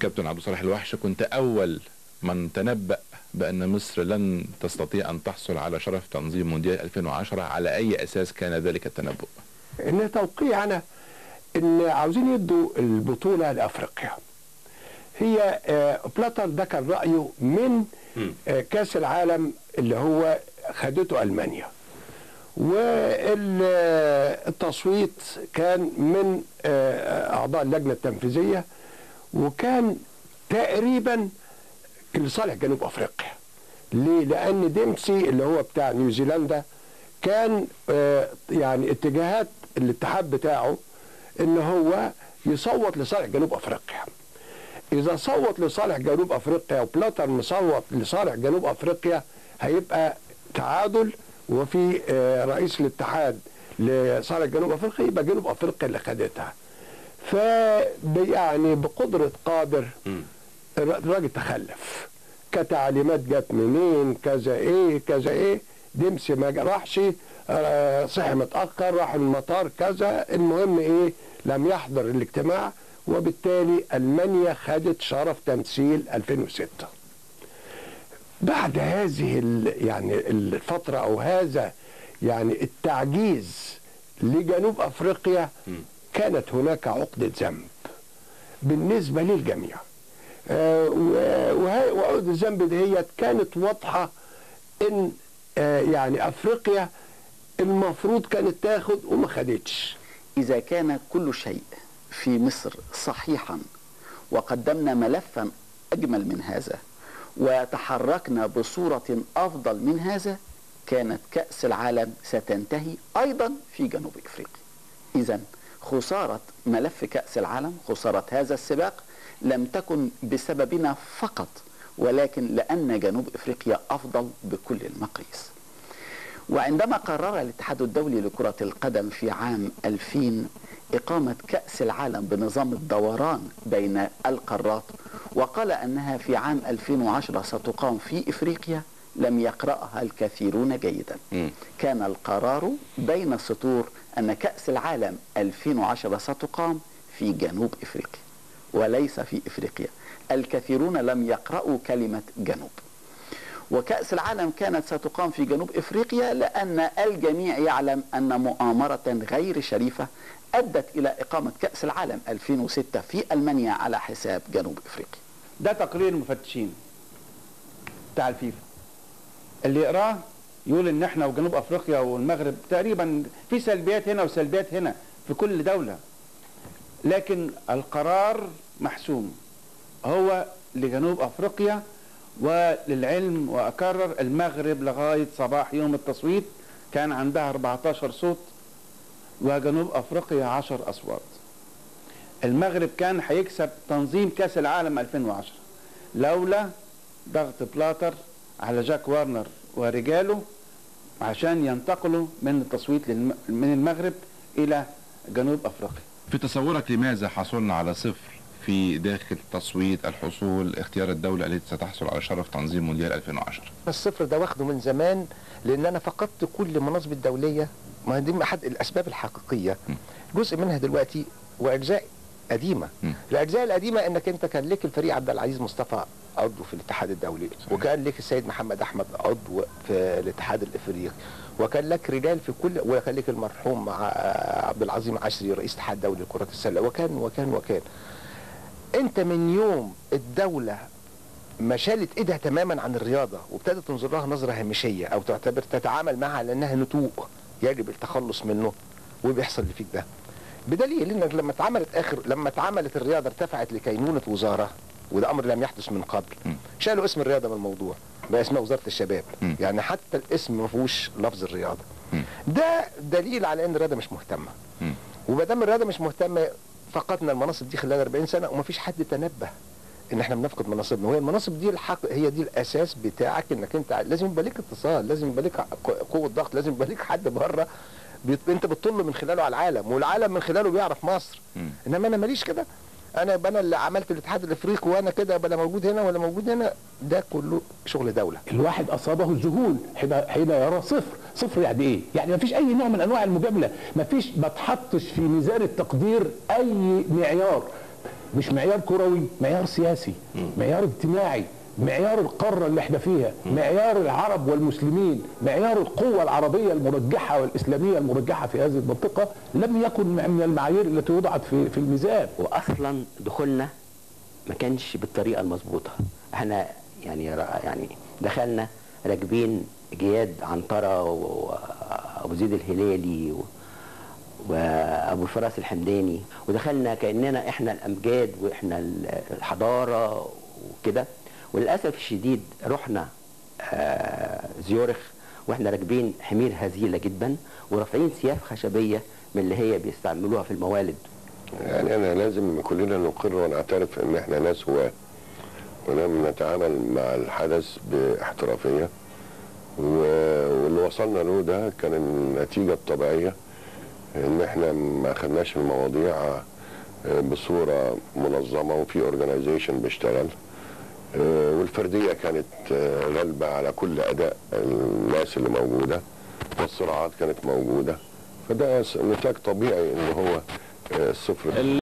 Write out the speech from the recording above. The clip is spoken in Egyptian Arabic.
كابتن عبد الصالح الوحش كنت أول من تنبأ بأن مصر لن تستطيع أن تحصل على شرف تنظيم مونديال 2010 على أي أساس كان ذلك التنبؤ؟ ان توقيعنا ان عاوزين يدوا البطوله لافريقيا هي آه، بلاتر ده كان رايه من آه، كاس العالم اللي هو خدته المانيا والتصويت كان من آه، اعضاء اللجنه التنفيذيه وكان تقريبا لصالح جنوب افريقيا ليه؟ لان ديمسي اللي هو بتاع نيوزيلندا كان آه، يعني اتجاهات الاتحاد بتاعه ان هو يصوت لصالح جنوب افريقيا اذا صوت لصالح جنوب افريقيا وبلاتر مصوت لصالح جنوب افريقيا هيبقى تعادل وفي آه، رئيس الاتحاد لصالح جنوب افريقيا يبقى جنوب افريقيا اللي خدتها ف يعني بقدره قادر الراجل تخلف كتعليمات جت منين كذا ايه كذا ايه دمسي ما جا- راحش آه، صحي متاخر راح المطار كذا المهم ايه لم يحضر الاجتماع وبالتالي المانيا خدت شرف تمثيل 2006 بعد هذه ال- يعني الفتره او هذا يعني التعجيز لجنوب افريقيا كانت هناك عقده ذنب بالنسبه للجميع آه، و- وهي- وعقده الذنب دهيت كانت واضحه ان آه، يعني افريقيا المفروض كانت تاخد وما خدتش إذا كان كل شيء في مصر صحيحا وقدمنا ملفا أجمل من هذا وتحركنا بصورة أفضل من هذا كانت كأس العالم ستنتهي أيضا في جنوب إفريقيا إذا خسارة ملف كأس العالم خسارة هذا السباق لم تكن بسببنا فقط ولكن لأن جنوب إفريقيا أفضل بكل المقاييس وعندما قرر الاتحاد الدولي لكرة القدم في عام 2000 إقامة كأس العالم بنظام الدوران بين القارات وقال أنها في عام 2010 ستقام في إفريقيا لم يقرأها الكثيرون جيدا كان القرار بين السطور أن كأس العالم 2010 ستقام في جنوب إفريقيا وليس في إفريقيا الكثيرون لم يقرأوا كلمة جنوب وكأس العالم كانت ستقام في جنوب افريقيا لان الجميع يعلم ان مؤامره غير شريفه ادت الى اقامه كأس العالم 2006 في المانيا على حساب جنوب افريقيا. ده تقرير المفتشين بتاع الفيفا اللي يقراه يقول ان احنا وجنوب افريقيا والمغرب تقريبا في سلبيات هنا وسلبيات هنا في كل دوله لكن القرار محسوم هو لجنوب افريقيا وللعلم واكرر المغرب لغايه صباح يوم التصويت كان عندها 14 صوت وجنوب افريقيا 10 اصوات المغرب كان هيكسب تنظيم كاس العالم 2010 لولا ضغط بلاتر على جاك وارنر ورجاله عشان ينتقلوا من التصويت للم... من المغرب الى جنوب افريقيا في تصورك لماذا حصلنا على صفر في داخل تصويت الحصول اختيار الدولة التي ستحصل على شرف تنظيم مونديال 2010 الصفر ده واخده من زمان لان انا فقدت كل المناصب الدوليه ما دي احد الاسباب الحقيقيه جزء منها دلوقتي واجزاء قديمه الاجزاء القديمه انك انت كان لك الفريق عبد العزيز مصطفى عضو في الاتحاد الدولي صحيح. وكان لك السيد محمد احمد عضو في الاتحاد الافريقي وكان لك رجال في كل وكان لك المرحوم مع عبد العظيم عشري رئيس الاتحاد الدولي لكره السله وكان وكان وكان انت من يوم الدوله ما شالت ايدها تماما عن الرياضه وابتدت تنظر لها نظره هامشيه او تعتبر تتعامل معها على انها نتوء يجب التخلص منه وبيحصل اللي فيك ده بدليل انك لما اتعملت اخر لما اتعملت الرياضه ارتفعت لكينونه وزاره وده امر لم يحدث من قبل شالوا اسم الرياضه من الموضوع بقى اسمها وزاره الشباب يعني حتى الاسم ما فيهوش لفظ الرياضه ده دليل على ان الرياضه مش مهتمه وما دام الرياضه مش مهتمه فقدنا المناصب دي خلال 40 سنه ومفيش حد تنبه ان احنا بنفقد مناصبنا وهي المناصب دي الحق هي دي الاساس بتاعك انك انت لازم يبقى ليك اتصال لازم يبقى ليك قوه ضغط لازم يبقى ليك حد بره بيط... انت بتطل من خلاله على العالم والعالم من خلاله بيعرف مصر انما انا ماليش كده انا انا اللي عملت الاتحاد الافريقي وانا كده بلا موجود هنا ولا موجود هنا ده كله شغل دوله الواحد اصابه الذهول حين حين يرى صفر صفر يعني ايه يعني ما فيش اي نوع من انواع المجامله ما فيش ما تحطش في ميزان التقدير اي معيار مش معيار كروي معيار سياسي معيار اجتماعي معيار القاره اللي احنا فيها معيار العرب والمسلمين معيار القوه العربيه المرجحه والاسلاميه المرجحه في هذه المنطقه لم يكن من المعايير التي وضعت في في الميزان واصلا دخولنا ما كانش بالطريقه المظبوطه احنا يعني يعني دخلنا راكبين جياد عنتره وابو زيد الهلالي و... وابو الفراس الحمداني ودخلنا كاننا احنا الامجاد واحنا الحضاره وكده وللاسف الشديد رحنا آه زيورخ واحنا راكبين حمير هزيله جدا ورافعين سياف خشبيه من اللي هي بيستعملوها في الموالد يعني انا لازم كلنا نقر ونعترف ان احنا ناس هواة ولم نتعامل مع الحدث باحترافيه و- واللي وصلنا له ده كان النتيجه الطبيعيه ان احنا ما خدناش المواضيع آه، بصوره منظمه وفي اورجنايزيشن بيشتغل آه، والفرديه كانت آه، غالبه على كل اداء الناس اللي موجوده والصراعات كانت موجوده فده س- نتاج طبيعي ان هو آه، الصفر